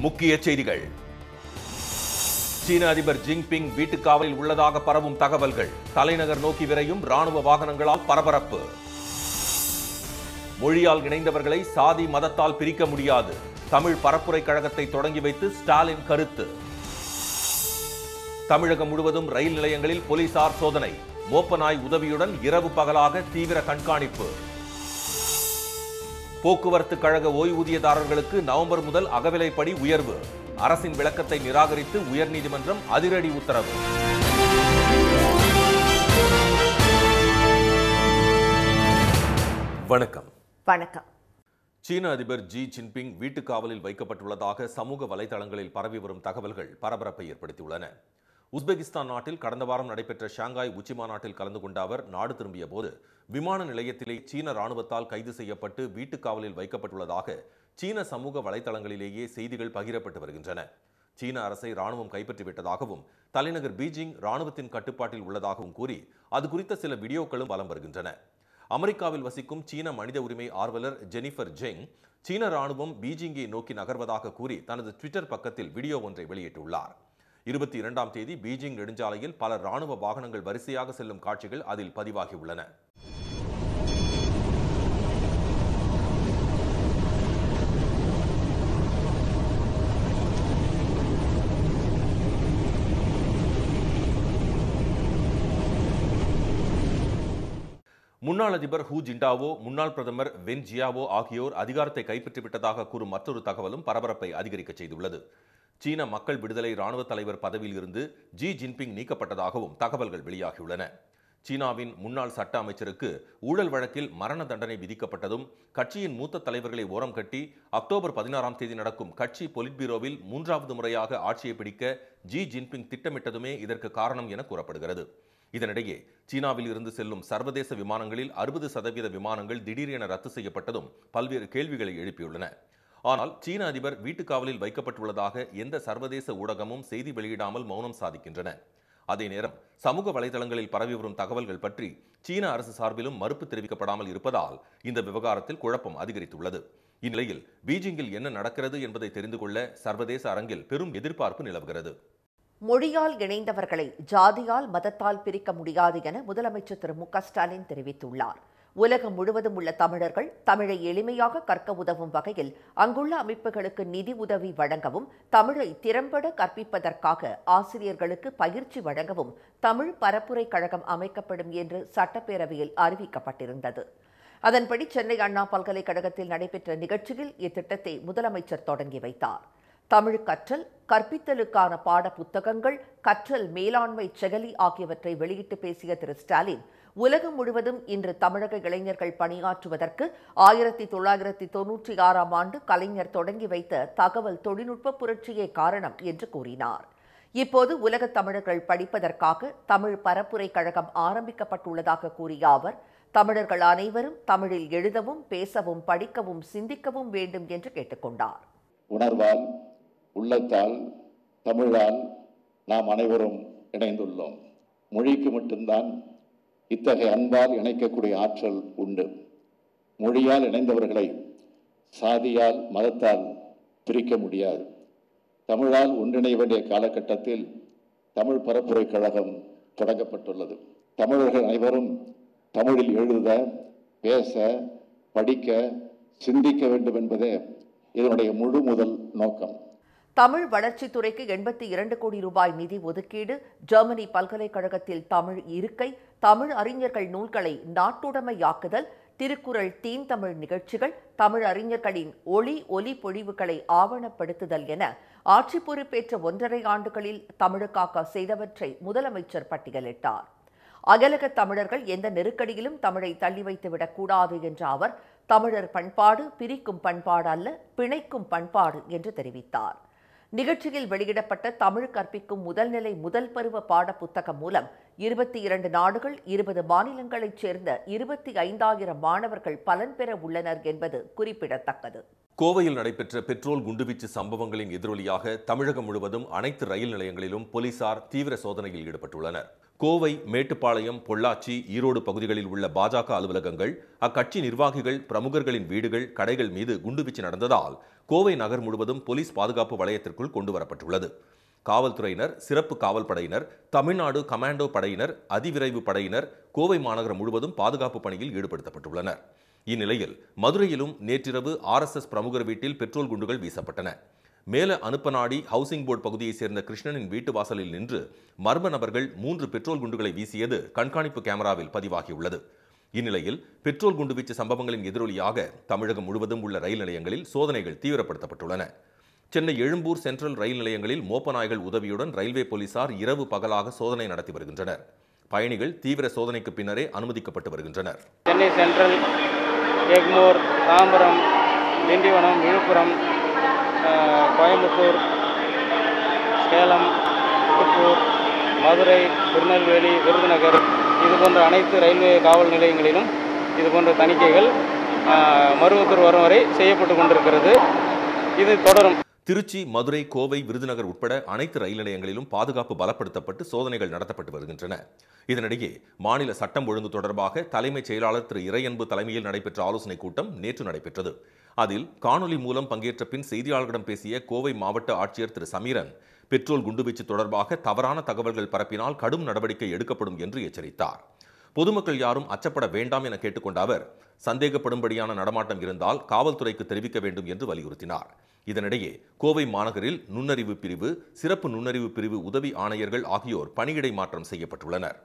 முக்கிய செய்திகள் சீன அதிபர் ஜின்பிங் வீட்டுக்காவலில் உள்ளதாக பரவும் தகவல்கள் தலைநகர் நோக்கி விரையும் ராணுவ வாகனங்களால் பரபரப்பு மொழியால் இணைந்தவர்களை சாதி மதத்தால் பிரிக்க முடியாது தமிழ் பரப்புரை கழகத்தை தொடங்கி வைத்து ஸ்டாலின் கருத்து தமிழகம் முழுவதும் ரயில் நிலையங்களில் போலீசார் சோதனை மோப்பநாய் உதவியுடன் இரவு பகலாக தீவிர கண்காணிப்பு போக்குவரத்து கழக ஓய்வூதியதாரர்களுக்கு நவம்பர் முதல் அகவிலைப்படி உயர்வு அரசின் விளக்கத்தை நிராகரித்து உயர்நீதிமன்றம் அதிரடி உத்தரவு வணக்கம் வணக்கம் சீன அதிபர் ஜி ஜின்பிங் வீட்டுக் காவலில் வைக்கப்பட்டுள்ளதாக சமூக வலைதளங்களில் பரவி வரும் தகவல்கள் பரபரப்பை ஏற்படுத்தியுள்ளன உஸ்பெகிஸ்தான் நாட்டில் கடந்த வாரம் நடைபெற்ற ஷாங்காய் உச்சி மாநாட்டில் கலந்து கொண்ட அவர் நாடு திரும்பிய போது விமான நிலையத்திலே சீன ராணுவத்தால் கைது செய்யப்பட்டு வீட்டுக் காவலில் வைக்கப்பட்டுள்ளதாக சீன சமூக வலைதளங்களிலேயே செய்திகள் பகிரப்பட்டு வருகின்றன சீன அரசை ராணுவம் கைப்பற்றிவிட்டதாகவும் தலைநகர் பீஜிங் ராணுவத்தின் கட்டுப்பாட்டில் உள்ளதாகவும் கூறி அது குறித்த சில வீடியோக்களும் வலம் வருகின்றன அமெரிக்காவில் வசிக்கும் சீன மனித உரிமை ஆர்வலர் ஜெனிஃபர் ஜெங் சீன ராணுவம் பீஜிங்கை நோக்கி நகர்வதாக கூறி தனது ட்விட்டர் பக்கத்தில் வீடியோ ஒன்றை வெளியிட்டுள்ளார் இருபத்தி இரண்டாம் தேதி பீஜிங் நெடுஞ்சாலையில் பல ராணுவ வாகனங்கள் வரிசையாக செல்லும் காட்சிகள் அதில் பதிவாகியுள்ளன முன்னாள் அதிபர் ஹூ ஜிண்டாவோ முன்னாள் பிரதமர் வென் ஜியாவோ ஆகியோர் அதிகாரத்தை கைப்பற்றிவிட்டதாக கூறும் மற்றொரு தகவலும் பரபரப்பை அதிகரிக்க செய்துள்ளது சீன மக்கள் விடுதலை ராணுவ தலைவர் பதவியில் இருந்து ஜி ஜின்பிங் நீக்கப்பட்டதாகவும் தகவல்கள் வெளியாகியுள்ளன சீனாவின் முன்னாள் சட்ட அமைச்சருக்கு ஊழல் வழக்கில் மரண தண்டனை விதிக்கப்பட்டதும் கட்சியின் மூத்த தலைவர்களை ஓரம் கட்டி அக்டோபர் பதினாறாம் தேதி நடக்கும் கட்சி பொலிட் பீரோவில் மூன்றாவது முறையாக ஆட்சியை பிடிக்க ஜி ஜின்பிங் திட்டமிட்டதுமே இதற்கு காரணம் என கூறப்படுகிறது இதனிடையே சீனாவில் இருந்து செல்லும் சர்வதேச விமானங்களில் அறுபது சதவீத விமானங்கள் திடீரென ரத்து செய்யப்பட்டதும் பல்வேறு கேள்விகளை எழுப்பியுள்ளன ஆனால் சீன அதிபர் வீட்டுக் காவலில் வைக்கப்பட்டுள்ளதாக எந்த சர்வதேச ஊடகமும் செய்தி வெளியிடாமல் மௌனம் சாதிக்கின்றன அதே நேரம் சமூக வலைதளங்களில் பரவி வரும் தகவல்கள் பற்றி சீன அரசு சார்பிலும் மறுப்பு தெரிவிக்கப்படாமல் இருப்பதால் இந்த விவகாரத்தில் குழப்பம் அதிகரித்துள்ளது இந்நிலையில் பீஜிங்கில் என்ன நடக்கிறது என்பதை தெரிந்து கொள்ள சர்வதேச அரங்கில் பெரும் எதிர்பார்ப்பு நிலவுகிறது மொழியால் இணைந்தவர்களை ஜாதியால் மதத்தால் பிரிக்க முடியாது என முதலமைச்சர் திரு மு க ஸ்டாலின் தெரிவித்துள்ளார் உலகம் முழுவதும் உள்ள தமிழர்கள் தமிழை எளிமையாக கற்க உதவும் வகையில் அங்குள்ள அமைப்புகளுக்கு நிதி உதவி வழங்கவும் தமிழை திறம்பட கற்பிப்பதற்காக ஆசிரியர்களுக்கு பயிற்சி வழங்கவும் தமிழ் பரப்புரை கழகம் அமைக்கப்படும் என்று சட்டப்பேரவையில் அறிவிக்கப்பட்டிருந்தது அதன்படி சென்னை அண்ணா பல்கலைக்கழகத்தில் நடைபெற்ற நிகழ்ச்சியில் இத்திட்டத்தை முதலமைச்சர் தொடங்கி வைத்தார் தமிழ் கற்றல் கற்பித்தலுக்கான பாட புத்தகங்கள் கற்றல் மேலாண்மை செயலி ஆகியவற்றை வெளியிட்டு பேசிய திரு ஸ்டாலின் உலகம் முழுவதும் இன்று தமிழக இளைஞர்கள் பணியாற்றுவதற்கு ஆயிரத்தி தொள்ளாயிரத்தி தொன்னூற்றி ஆறாம் ஆண்டு கலைஞர் தொடங்கி வைத்த தகவல் தொழில்நுட்ப புரட்சியே காரணம் என்று கூறினார் இப்போது உலகத் தமிழர்கள் படிப்பதற்காக தமிழ் பரப்புரை கழகம் ஆரம்பிக்கப்பட்டுள்ளதாக கூறிய அவர் தமிழர்கள் அனைவரும் தமிழில் எழுதவும் பேசவும் படிக்கவும் சிந்திக்கவும் வேண்டும் என்று கேட்டுக்கொண்டார் உணர்வால் உள்ளத்தால் தமிழால் நாம் அனைவரும் இணைந்துள்ளோம் மொழிக்கு மட்டும்தான் இத்தகைய அன்பால் இணைக்கக்கூடிய ஆற்றல் உண்டு மொழியால் இணைந்தவர்களை சாதியால் மதத்தால் பிரிக்க முடியாது தமிழால் ஒன்றிணைய வேண்டிய காலகட்டத்தில் தமிழ் பரப்புரை கழகம் தொடங்கப்பட்டுள்ளது தமிழர்கள் அனைவரும் தமிழில் எழுத பேச படிக்க சிந்திக்க வேண்டும் என்பதே இதனுடைய முழு முதல் நோக்கம் தமிழ் வளர்ச்சித்துறைக்கு எண்பத்தி இரண்டு கோடி ரூபாய் நிதி ஒதுக்கீடு ஜெர்மனி பல்கலைக்கழகத்தில் தமிழ் இருக்கை தமிழ் அறிஞர்கள் நூல்களை நாட்டுடைமையாக்குதல் திருக்குறள் தீன் தமிழ் நிகழ்ச்சிகள் தமிழ் அறிஞர்களின் ஒளி ஒலி பொழிவுகளை ஆவணப்படுத்துதல் என ஆட்சி பொறுப்பேற்ற ஒன்றரை ஆண்டுகளில் தமிழுக்காக செய்தவற்றை முதலமைச்சர் பட்டியலிட்டார் அகலக தமிழர்கள் எந்த நெருக்கடியிலும் தமிழை தள்ளி வைத்துவிடக் கூடாது என்ற அவர் தமிழர் பண்பாடு பிரிக்கும் பண்பாடு அல்ல பிணைக்கும் பண்பாடு என்று தெரிவித்தார் நிகழ்ச்சியில் வெளியிடப்பட்ட தமிழ் கற்பிக்கும் முதல்நிலை முதல் பருவ பாட புத்தகம் மூலம் இருபத்தி இரண்டு நாடுகள் இருபது மாநிலங்களைச் சேர்ந்த இருபத்தி ஐந்தாயிரம் மாணவர்கள் பலன் பெற உள்ளனர் என்பது குறிப்பிடத்தக்கது கோவையில் நடைபெற்ற பெட்ரோல் குண்டுவீச்சு சம்பவங்களின் எதிரொலியாக தமிழகம் முழுவதும் அனைத்து ரயில் நிலையங்களிலும் போலீசார் தீவிர சோதனையில் ஈடுபட்டுள்ளனர் கோவை மேட்டுப்பாளையம் பொள்ளாச்சி ஈரோடு பகுதிகளில் உள்ள பாஜக அலுவலகங்கள் அக்கட்சி நிர்வாகிகள் பிரமுகர்களின் வீடுகள் கடைகள் மீது குண்டுவீச்சு நடந்ததால் கோவை நகர் முழுவதும் போலீஸ் பாதுகாப்பு வளையத்திற்குள் கொண்டு வரப்பட்டுள்ளது காவல்துறையினர் சிறப்பு காவல் படையினர் தமிழ்நாடு கமாண்டோ படையினர் அதிவிரைவு படையினர் கோவை மாநகரம் முழுவதும் பாதுகாப்பு பணியில் ஈடுபடுத்தப்பட்டுள்ளனர் இந்நிலையில் மதுரையிலும் நேற்றிரவு ஆர்எஸ்எஸ் பிரமுகர் வீட்டில் பெட்ரோல் குண்டுகள் வீசப்பட்டன மேல அனுப்பநாடி ஹவுசிங் போர்டு பகுதியைச் சேர்ந்த கிருஷ்ணனின் வீட்டு வாசலில் நின்று மர்ம நபர்கள் மூன்று பெட்ரோல் குண்டுகளை வீசியது கண்காணிப்பு கேமராவில் பதிவாகியுள்ளது இந்நிலையில் பெட்ரோல் குண்டுவீச்சு சம்பவங்களின் எதிரொலியாக தமிழகம் முழுவதும் உள்ள ரயில் நிலையங்களில் சோதனைகள் தீவிரப்படுத்தப்பட்டுள்ளன சென்னை எழும்பூர் சென்ட்ரல் ரயில் நிலையங்களில் மோப்ப நாய்கள் உதவியுடன் ரயில்வே போலீசார் இரவு பகலாக சோதனை நடத்தி வருகின்றனர் பயணிகள் தீவிர சோதனைக்கு பின்னரே அனுமதிக்கப்பட்டு வருகின்றனர் சென்னை சென்ட்ரல் எக்மோர் தாம்பரம் திண்டிவனம் விழுப்புரம் அஹ், கோயம்புத்தூர் சேலம் திருப்பூர் மதுரை திருநெல்வேலி விருதுநகர் இது போன்ற அனைத்து ரயில்வே காவல் நிலையங்களிலும் இது போன்ற தணிக்கைகள் அஹ், மறு உத்தரவு வரும் வரை செய்யப்பட்டு கொண்டிருக்கிறது இது தொடரும் திருச்சி மதுரை கோவை விருதுநகர் உட்பட அனைத்து ரயில் நிலையங்களிலும் பாதுகாப்பு பலப்படுத்தப்பட்டு சோதனைகள் நடத்தப்பட்டு வருகின்றன இதனிடையே மாநில சட்டம் ஒழுங்கு தொடர்பாக தலைமைச் செயலாளர் திரு இறையன்பு தலைமையில் நடைபெற்ற ஆலோசனைக் கூட்டம் நேற்று நடைபெற்றது அதில் காணொலி மூலம் பங்கேற்ற பின் செய்தியாளர்களிடம் பேசிய கோவை மாவட்ட ஆட்சியர் திரு சமீரன் பெட்ரோல் குண்டுவீச்சு தொடர்பாக தவறான தகவல்கள் பரப்பினால் கடும் நடவடிக்கை எடுக்கப்படும் என்று எச்சரித்தார் பொதுமக்கள் யாரும் அச்சப்பட வேண்டாம் என கேட்டுக்கொண்ட அவர் சந்தேகப்படும்படியான நடமாட்டம் இருந்தால் காவல்துறைக்கு தெரிவிக்க வேண்டும் என்று வலியுறுத்தினார் இதனிடையே கோவை மாநகரில் நுண்ணறிவு பிரிவு சிறப்பு நுண்ணறிவு பிரிவு உதவி ஆணையர்கள் ஆகியோர் பணியிடை மாற்றம் செய்யப்பட்டுள்ளனர்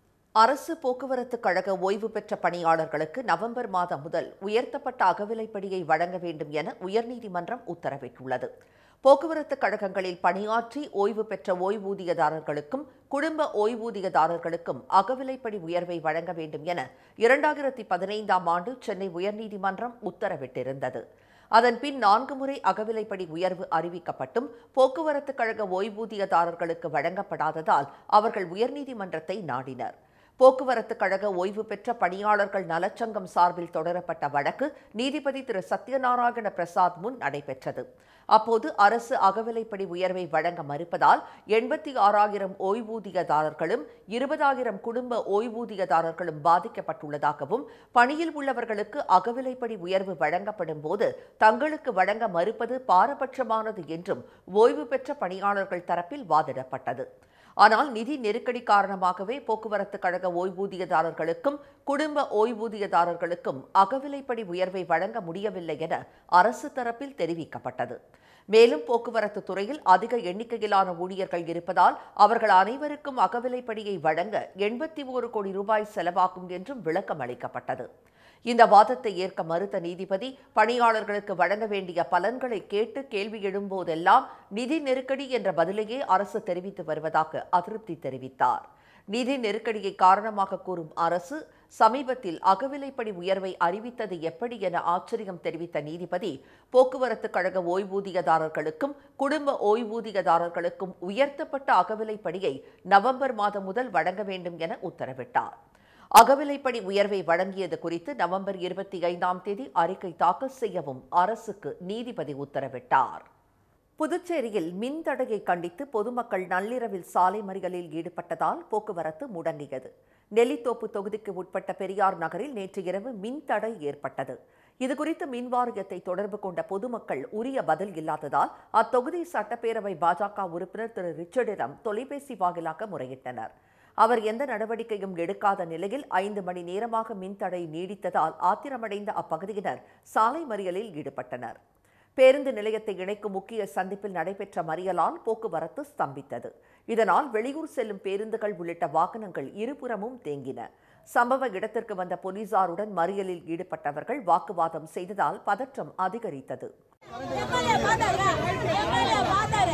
அரசு போக்குவரத்து கழக ஓய்வு பெற்ற பணியாளர்களுக்கு நவம்பர் மாதம் முதல் உயர்த்தப்பட்ட அகவிலைப்படியை வழங்க வேண்டும் என உயர்நீதிமன்றம் உத்தரவிட்டுள்ளது போக்குவரத்து கழகங்களில் பணியாற்றி ஓய்வு பெற்ற ஓய்வூதியதாரர்களுக்கும் குடும்ப ஓய்வூதியதாரர்களுக்கும் அகவிலைப்படி உயர்வை வழங்க வேண்டும் என இரண்டாயிரத்தி பதினைந்தாம் ஆண்டு சென்னை உயர்நீதிமன்றம் உத்தரவிட்டிருந்தது அதன் பின் நான்கு முறை அகவிலைப்படி உயர்வு அறிவிக்கப்பட்டும் போக்குவரத்து கழக ஓய்வூதியதாரர்களுக்கு வழங்கப்படாததால் அவர்கள் உயர்நீதிமன்றத்தை நாடினர் போக்குவரத்து கழக ஓய்வு பெற்ற பணியாளர்கள் நலச்சங்கம் சார்பில் தொடரப்பட்ட வழக்கு நீதிபதி திரு சத்யநாராயண பிரசாத் முன் நடைபெற்றது அப்போது அரசு அகவிலைப்படி உயர்வை வழங்க மறுப்பதால் எண்பத்தி ஆறாயிரம் ஓய்வூதியதாரர்களும் இருபதாயிரம் குடும்ப ஓய்வூதியதாரர்களும் பாதிக்கப்பட்டுள்ளதாகவும் பணியில் உள்ளவர்களுக்கு அகவிலைப்படி உயர்வு வழங்கப்படும் போது தங்களுக்கு வழங்க மறுப்பது பாரபட்சமானது என்றும் ஓய்வு பெற்ற பணியாளர்கள் தரப்பில் வாதிடப்பட்டது ஆனால் நிதி நெருக்கடி காரணமாகவே போக்குவரத்து கழக ஓய்வூதியதாரர்களுக்கும் குடும்ப ஓய்வூதியதாரர்களுக்கும் அகவிலைப்படி உயர்வை வழங்க முடியவில்லை என அரசு தரப்பில் தெரிவிக்கப்பட்டது மேலும் போக்குவரத்து துறையில் அதிக எண்ணிக்கையிலான ஊழியர்கள் இருப்பதால் அவர்கள் அனைவருக்கும் அகவிலைப்படியை வழங்க எண்பத்தி ஒரு கோடி ரூபாய் செலவாகும் என்றும் விளக்கம் அளிக்கப்பட்டது இந்த வாதத்தை ஏற்க மறுத்த நீதிபதி பணியாளர்களுக்கு வழங்க வேண்டிய பலன்களை கேட்டு கேள்வி எழும்போதெல்லாம் நிதி நெருக்கடி என்ற பதிலையே அரசு தெரிவித்து வருவதாக அதிருப்தி தெரிவித்தார் நிதி நெருக்கடியை காரணமாக கூறும் அரசு சமீபத்தில் அகவிலைப்படி உயர்வை அறிவித்தது எப்படி என ஆச்சரியம் தெரிவித்த நீதிபதி போக்குவரத்து கழக ஓய்வூதியதாரர்களுக்கும் குடும்ப ஓய்வூதியதாரர்களுக்கும் உயர்த்தப்பட்ட அகவிலைப்படியை நவம்பர் மாதம் முதல் வழங்க வேண்டும் என உத்தரவிட்டார் அகவிலைப்படி உயர்வை வழங்கியது குறித்து நவம்பர் இருபத்தி ஐந்தாம் தேதி அறிக்கை தாக்கல் செய்யவும் அரசுக்கு நீதிபதி உத்தரவிட்டார் புதுச்சேரியில் மின் தடையை கண்டித்து பொதுமக்கள் நள்ளிரவில் சாலை மறியலில் ஈடுபட்டதால் போக்குவரத்து முடங்கியது நெல்லித்தோப்பு தொகுதிக்கு உட்பட்ட பெரியார் நகரில் நேற்று இரவு மின் தடை ஏற்பட்டது இதுகுறித்து மின் வாரியத்தை தொடர்பு கொண்ட பொதுமக்கள் உரிய பதில் இல்லாததால் அத்தொகுதி சட்டப்பேரவை பாஜக உறுப்பினர் திரு ரிச்சர்டிடம் தொலைபேசி வாயிலாக முறையிட்டனர் அவர் எந்த நடவடிக்கையும் எடுக்காத நிலையில் ஐந்து மணி நேரமாக மின்தடை நீடித்ததால் ஆத்திரமடைந்த அப்பகுதியினர் சாலை மறியலில் ஈடுபட்டனர் பேருந்து நிலையத்தை இணைக்கும் முக்கிய சந்திப்பில் நடைபெற்ற மறியலால் போக்குவரத்து ஸ்தம்பித்தது இதனால் வெளியூர் செல்லும் பேருந்துகள் உள்ளிட்ட வாகனங்கள் இருபுறமும் தேங்கின சம்பவ இடத்திற்கு வந்த போலீசாருடன் மறியலில் ஈடுபட்டவர்கள் வாக்குவாதம் செய்ததால் பதற்றம் அதிகரித்தது எம்எல்ஏ பார்த்தாரா எம்எல்ஏ பார்த்தாரு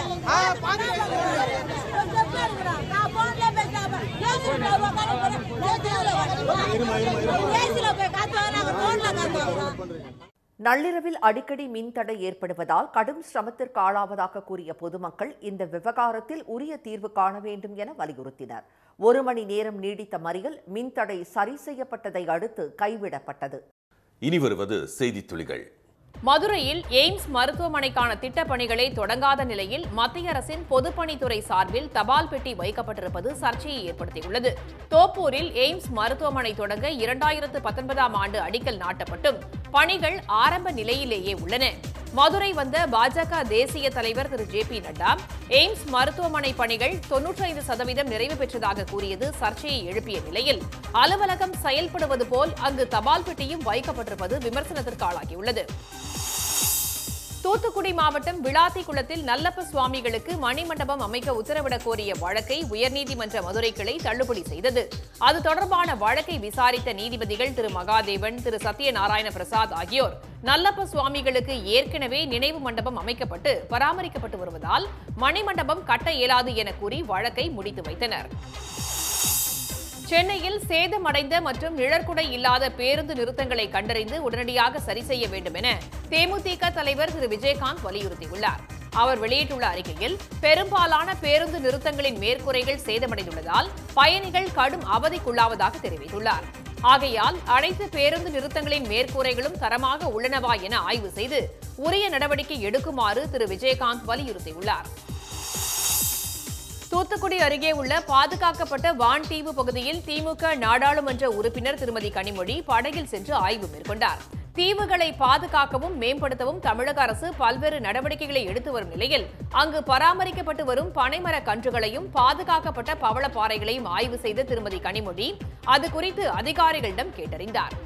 நான் போன்ல பேசாம ஏசில ஏசில போய் காத்துவாங்க நாங்க போன்ல காத்துவாங்க நள்ளிரவில் அடிக்கடி மின்தடை ஏற்படுவதால் கடும் சிரமத்திற்கு ஆளாவதாக கூறிய பொதுமக்கள் இந்த விவகாரத்தில் உரிய தீர்வு காண வேண்டும் என வலியுறுத்தினர் ஒரு மணி நேரம் நீடித்த மறியல் மின்தடை சரி செய்யப்பட்டதை அடுத்து கைவிடப்பட்டது இனி வருவது செய்தித் துளிகள் மதுரையில் எய்ம்ஸ் மருத்துவமனைக்கான திட்டப் பணிகளை தொடங்காத நிலையில் மத்திய அரசின் பொதுப்பணித்துறை சார்பில் தபால் பெட்டி வைக்கப்பட்டிருப்பது சர்ச்சையை ஏற்படுத்தியுள்ளது தோப்பூரில் எய்ம்ஸ் மருத்துவமனை தொடங்க இரண்டாயிரத்து பத்தொன்பதாம் ஆண்டு அடிக்கல் நாட்டப்பட்டும் பணிகள் ஆரம்ப நிலையிலேயே உள்ளன மதுரை வந்த பாஜக தேசிய தலைவர் Thiru J P Nadda AIIMS மருத்துவமனை பணிகள் தொன்னூற்றைந்து சதவீதம் நிறைவு பெற்றதாக கூறியது சர்ச்சையை எழுப்பிய நிலையில் அலுவலகம் செயல்படுவது போல் அங்கு தபால் பெட்டியும் வைக்கப்பட்டிருப்பது விமர்சனத்திற்கு ஆளாகியுள்ளது தூத்துக்குடி மாவட்டம் விளாத்திக்குளத்தில் நல்லப்ப சுவாமிகளுக்கு மணிமண்டபம் அமைக்க உத்தரவிடக் கோரிய வழக்கை உயர்நீதிமன்ற மதுரை கிளை தள்ளுபடி செய்தது அது தொடர்பான வழக்கை விசாரித்த நீதிபதிகள் திரு மகாதேவன் திரு சத்யநாராயண பிரசாத் ஆகியோர் நல்லப்ப சுவாமிகளுக்கு ஏற்கனவே நினைவு மண்டபம் அமைக்கப்பட்டு பராமரிக்கப்பட்டு வருவதால் மணிமண்டபம் கட்ட இயலாது என கூறி வழக்கை முடித்து வைத்தனர் சென்னையில் சேதமடைந்த மற்றும் நிழற்குடை இல்லாத பேருந்து நிறுத்தங்களை கண்டறிந்து உடனடியாக சரி செய்ய வேண்டும் என தேமுதிக தலைவர் திரு விஜயகாந்த் வலியுறுத்தியுள்ளார் அவர் வெளியிட்டுள்ள அறிக்கையில் பெரும்பாலான பேருந்து நிறுத்தங்களின் மேற்கூரைகள் சேதமடைந்துள்ளதால் பயணிகள் கடும் அவதிக்குள்ளாவதாக தெரிவித்துள்ளார் ஆகையால் அனைத்து பேருந்து நிறுத்தங்களின் மேற்கூரைகளும் தரமாக உள்ளனவா என ஆய்வு செய்து உரிய நடவடிக்கை எடுக்குமாறு திரு விஜயகாந்த் வலியுறுத்தியுள்ளார் தூத்துக்குடி அருகே உள்ள பாதுகாக்கப்பட்ட வான்தீவு பகுதியில் திமுக நாடாளுமன்ற உறுப்பினர் திருமதி கனிமொழி படகில் சென்று ஆய்வு மேற்கொண்டார் தீவுகளை பாதுகாக்கவும் மேம்படுத்தவும் தமிழக அரசு பல்வேறு நடவடிக்கைகளை எடுத்து வரும் நிலையில் அங்கு பராமரிக்கப்பட்டு வரும் பனைமர கன்றுகளையும் பாதுகாக்கப்பட்ட பவளப்பாறைகளையும் ஆய்வு செய்த திருமதி கனிமொழி அது குறித்து அதிகாரிகளிடம் கேட்டறிந்தார்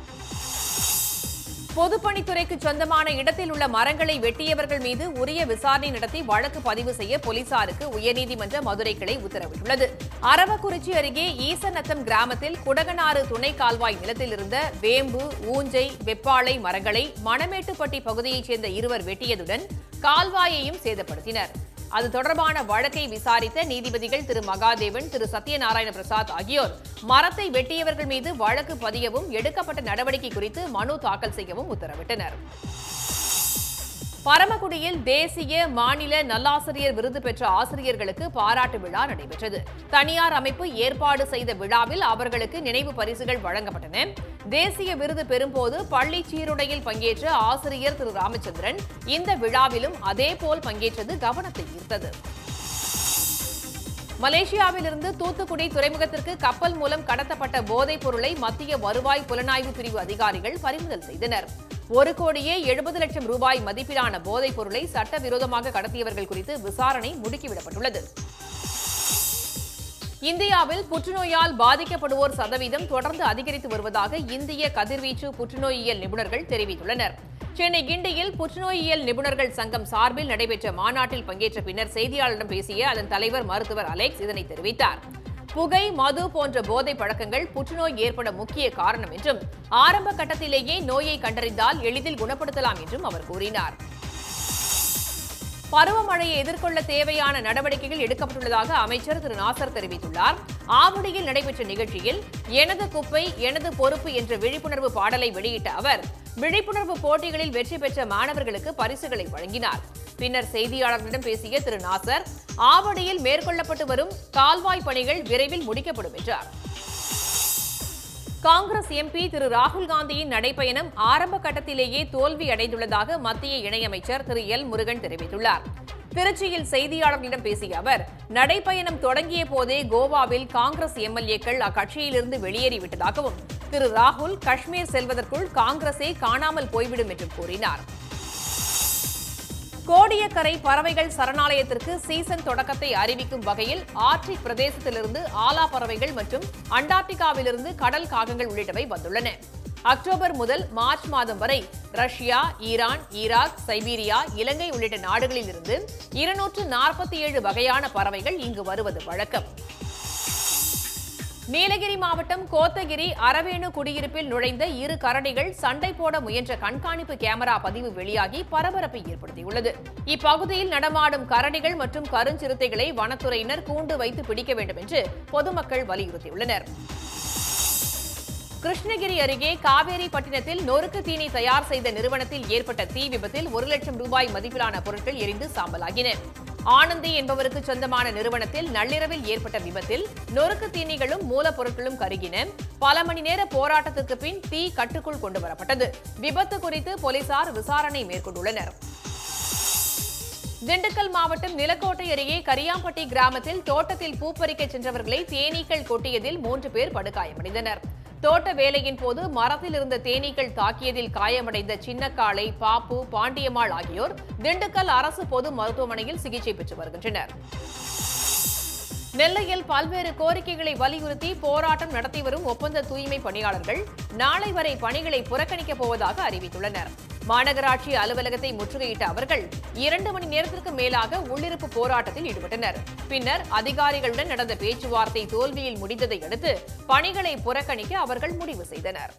பொதுப்பணித்துறைக்கு சொந்தமான இடத்தில் உள்ள மரங்களை வெட்டியவர்கள் மீது உரிய விசாரணை நடத்தி வழக்கு பதிவு செய்ய போலீசாருக்கு உயர்நீதிமன்ற மதுரை கிளை உத்தரவிட்டுள்ளது அரவக்குறிச்சி அருகே ஈசநத்தம் கிராமத்தில் குடகனாறு துணை கால்வாய் நிலத்தில் இருந்த வேம்பு ஊஞ்சை வெப்பாளை மரங்களை மணமேட்டுப்பட்டி பகுதியைச் சேர்ந்த இருவர் வெட்டியதுடன் கால்வாயையும் சேதப்படுத்தினர் அது தொடர்பான வழக்கை விசாரித்த நீதிபதிகள் திரு மகாதேவன் திரு சத்யநாராயண பிரசாத் ஆகியோர் மரத்தை வெட்டியவர்கள் மீது வழக்கு பதியவும் எடுக்கப்பட்ட நடவடிக்கை குறித்து மனு தாக்கல் செய்யவும் உத்தரவிட்டனர் பரமக்குடியில் தேசிய மாநில நல்லாசிரியர் விருது பெற்ற ஆசிரியர்களுக்கு பாராட்டு விழா நடைபெற்றது தனியார் அமைப்பு ஏற்பாடு செய்த விழாவில் அவர்களுக்கு நினைவு பரிசுகள் வழங்கப்பட்டன தேசிய விருது பெறும்போது பள்ளி சீருடையில் பங்கேற்ற ஆசிரியர் திரு ராமச்சந்திரன் இந்த விழாவிலும் அதேபோல் பங்கேற்றது கவனத்தை ஈர்த்தது மலேசியாவிலிருந்து தூத்துக்குடி துறைமுகத்திற்கு கப்பல் மூலம் கடத்தப்பட்ட போதைப் பொருளை மத்திய வருவாய் புலனாய்வு பிரிவு அதிகாரிகள் பறிமுதல் செய்தனர் ஒரு கோடியே எழுபது லட்சம் ரூபாய் மதிப்பிலான போதைப் பொருளை சட்டவிரோதமாக கடத்தியவர்கள் குறித்து விசாரணை முடுக்கிவிடப்பட்டுள்ளது இந்தியாவில் புற்றுநோயால் பாதிக்கப்படுவோர் சதவீதம் தொடர்ந்து அதிகரித்து வருவதாக இந்திய கதிர்வீச்சு புற்றுநோயியல் நிபுணர்கள் தெரிவித்துள்ளனர் சென்னை கிண்டியில் புற்றுநோயியல் நிபுணர்கள் சங்கம் சார்பில் நடைபெற்ற மாநாட்டில் பங்கேற்ற பின்னர் செய்தியாளரிடம் பேசிய அதன் தலைவர் மருத்துவர் அலெக்ஸ் இதனை தெரிவித்தார் புகை மது போன்ற போதை பழக்கங்கள் புற்றுநோய் ஏற்பட முக்கிய காரணம் என்றும் ஆரம்ப கட்டத்திலேயே நோயை கண்டறிந்தால் எளிதில் குணப்படுத்தலாம் என்றும் அவர் கூறினார் பருவமழையை எதிர்கொள்ள தேவையான நடவடிக்கைகள் எடுக்கப்பட்டுள்ளதாக அமைச்சர் திரு நாசர் தெரிவித்துள்ளார் ஆவடியில் நடைபெற்ற நிகழ்ச்சியில் எனது குப்பை எனது பொறுப்பு என்ற விழிப்புணர்வு பாடலை வெளியிட்ட அவர் விழிப்புணர்வு போட்டிகளில் வெற்றி பெற்ற மாணவர்களுக்கு பரிசுகளை வழங்கினார் பின்னர் செய்தியாளர்களிடம் பேசிய திரு நாசர் ஆவடியில் மேற்கொள்ளப்பட்டு வரும் கால்வாய் பணிகள் விரைவில் முடிக்கப்படும் என்றார் காங்கிரஸ் எம்பி திரு ராகுல் காந்தியின் நடைப்பயணம் ஆரம்ப கட்டத்திலேயே தோல்வி அடைந்துள்ளதாக மத்திய இணையமைச்சர் திரு எல் முருகன் தெரிவித்துள்ளார் திருச்சியில் செய்தியாளர்களிடம் பேசிய அவர் நடைப்பயணம் தொடங்கிய போதே கோவாவில் காங்கிரஸ் எம்எல்ஏக்கள் அக்கட்சியிலிருந்து வெளியேறிவிட்டதாகவும் திரு ராகுல் காஷ்மீர் செல்வதற்குள் காங்கிரஸே காணாமல் போய்விடும் என்றும் கூறினார் கோடியக்கரை பறவைகள் சரணாலயத்திற்கு சீசன் தொடக்கத்தை அறிவிக்கும் வகையில் ஆர்டிக் பிரதேசத்திலிருந்து ஆலா பறவைகள் மற்றும் அண்டார்டிகாவிலிருந்து கடல் காகங்கள் உள்ளிட்டவை வந்துள்ளன அக்டோபர் முதல் மார்ச் மாதம் வரை Russia Iran Iraq Siberia Ilangai உள்ளிட்ட நாடுகளில் இருந்து இருநூற்று நாற்பத்தி ஏழு வகையான பறவைகள் இங்கு வருவது வழக்கம் நீலகிரி மாவட்டம் கோத்தகிரி அரவேணு குடியிருப்பில் நுழைந்த இரு கரடிகள் சண்டை போட முயன்ற கண்காணிப்பு கேமரா பதிவு வெளியாகி பரபரப்பை ஏற்படுத்தியுள்ளது இப்பகுதியில் நடமாடும் கரடிகள் மற்றும் கருஞ்சிறுத்தைகளை வனத்துறையினர் கூண்டு வைத்து பிடிக்க வேண்டும் என்று பொதுமக்கள் வலியுறுத்தியுள்ளனர் கிருஷ்ணகிரி அருகே காவேரிப்பட்டினத்தில் நொறுக்கு தீனி தயார் செய்த நிறுவனத்தில் ஏற்பட்ட தீ விபத்தில் ஒரு லட்சம் ரூபாய் மதிப்பிலான பொருட்கள் எரிந்து சாம்பலாகின ஆனந்தி என்பவருக்கு சொந்தமான நிறுவனத்தில் நள்ளிரவில் ஏற்பட்ட விபத்தில் நொறுக்கு தீனிகளும் மூலப்பொருட்களும் கருகின பல மணி நேர போராட்டத்திற்கு பின் தீ கட்டுக்குள் கொண்டு வரப்பட்டது விபத்து குறித்து போலீசார் விசாரணை மேற்கொண்டுள்ளனர் திண்டுக்கல் மாவட்டம் நிலக்கோட்டை அருகே கரியாம்பட்டி கிராமத்தில் தோட்டத்தில் பூப்பறிக்க சென்றவர்களை தேனீக்கள் கொட்டியதில் மூன்று பேர் படுகாயமடைந்தனர் தோட்ட வேலையின் போது மரத்தில் இருந்த தேனீக்கள் தாக்கியதில் காயமடைந்த சின்னக்காளை பாப்பு பாண்டியம்மாள் ஆகியோர் திண்டுக்கல் அரசு பொது மருத்துவமனையில் சிகிச்சை பெற்று வருகின்றனர் நெல்லையில் பல்வேறு கோரிக்கைகளை வலியுறுத்தி போராட்டம் நடத்தி வரும் ஒப்பந்த தூய்மை பணியாளர்கள் நாளை வரை பணிகளை புறக்கணிக்கப் போவதாக அறிவித்துள்ளனர் மாநகராட்சி அலுவலகத்தை முற்றுகையிட்ட அவர்கள் இரண்டு மணி நேரத்திற்கு மேலாக உள்ளிருப்பு போராட்டத்தில் ஈடுபட்டனர் பின்னர் அதிகாரிகளுடன் நடந்த பேச்சுவார்த்தை தோல்வியில் முடிந்ததை அடுத்து பணிகளை புறக்கணிக்க அவர்கள் முடிவு செய்தனர்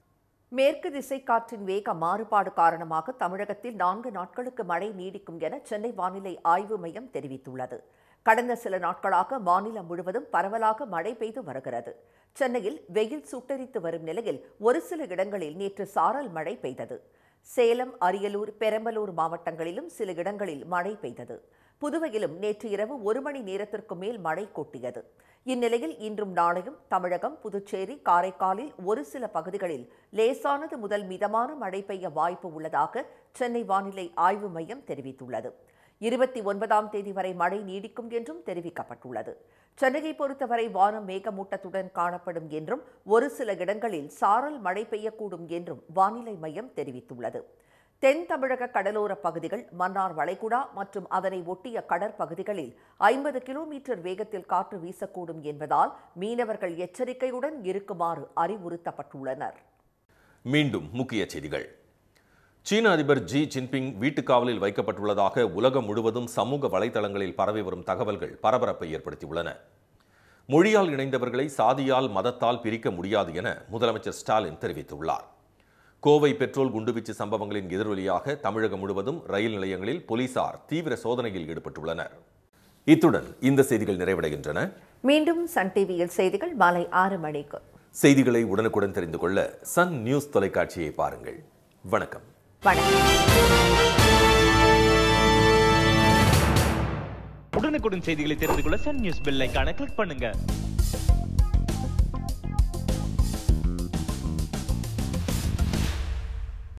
மேற்கு திசை காற்றின் வேக மாறுபாடு காரணமாக தமிழகத்தில் நான்கு நாட்களுக்கு மழை நீடிக்கும் என சென்னை வானிலை ஆய்வு மையம் தெரிவித்துள்ளது கடந்த சில நாட்களாக மாநிலம் முழுவதும் பரவலாக மழை பெய்து வருகிறது சென்னையில் வெயில் சுட்டரித்து வரும் நிலையில் ஒரு சில இடங்களில் நேற்று சாரல் மழை பெய்தது சேலம் அரியலூர் பெரம்பலூர் மாவட்டங்களிலும் சில இடங்களில் மழை பெய்தது புதுவையிலும் நேற்று இரவு ஒரு மணி நேரத்திற்கு மேல் மழை கொட்டியது இந்நிலையில் இன்றும் நாளையும் தமிழகம் புதுச்சேரி காரைக்காலில் ஒரு சில பகுதிகளில் லேசானது முதல் மிதமான மழை பெய்ய வாய்ப்பு உள்ளதாக சென்னை வானிலை ஆய்வு மையம் தெரிவித்துள்ளது இருபத்தி ஒன்பதாம் தேதி வரை மழை நீடிக்கும் என்றும் தெரிவிக்கப்பட்டுள்ளது சென்னையை பொறுத்தவரை வானம் மேகமூட்டத்துடன் காணப்படும் என்றும் ஒரு சில இடங்களில் சாரல் மழை பெய்யக்கூடும் என்றும் வானிலை மையம் தெரிவித்துள்ளது தென் தமிழக கடலோர பகுதிகள் மன்னார் வளைகுடா மற்றும் அதனை ஒட்டிய கடற்பகுதிகளில் ஐம்பது கிலோமீட்டர் வேகத்தில் காற்று வீசக்கூடும் என்பதால் மீனவர்கள் எச்சரிக்கையுடன் இருக்குமாறு அறிவுறுத்தப்பட்டுள்ளனர் மீண்டும் முக்கிய செய்திகள் சீன அதிபர் ஜி ஜின்பிங் வீட்டுக்காவலில் வைக்கப்பட்டுள்ளதாக உலகம் முழுவதும் சமூக வலைதளங்களில் பரவி வரும் தகவல்கள் பரபரப்பை ஏற்படுத்தியுள்ளன மொழியால் இணைந்தவர்களை சாதியால் மதத்தால் பிரிக்க முடியாது என முதலமைச்சர் ஸ்டாலின் தெரிவித்துள்ளார் கோவை பெட்ரோல் குண்டுவீச்சு சம்பவங்களின் எதிரொலியாக தமிழகம் முழுவதும் ரயில் நிலையங்களில் போலீசார் தீவிர சோதனையில் ஈடுபட்டுள்ளனர் இத்துடன் இந்த செய்திகள் நிறைவடைகின்றன மீண்டும் சன் டிவியில் செய்திகள் மாலை ஆறு மணிக்கு செய்திகளை உடனுக்குடன் தெரிந்து கொள்ள சன் நியூஸ் தொலைக்காட்சியை பாருங்கள் வணக்கம் வணக்கம் உடனுக்குடன் செய்திகளை தெரிந்து கொள்ள சன் நியூஸ் பெல் ஐகானை கிளிக் பண்ணுங்க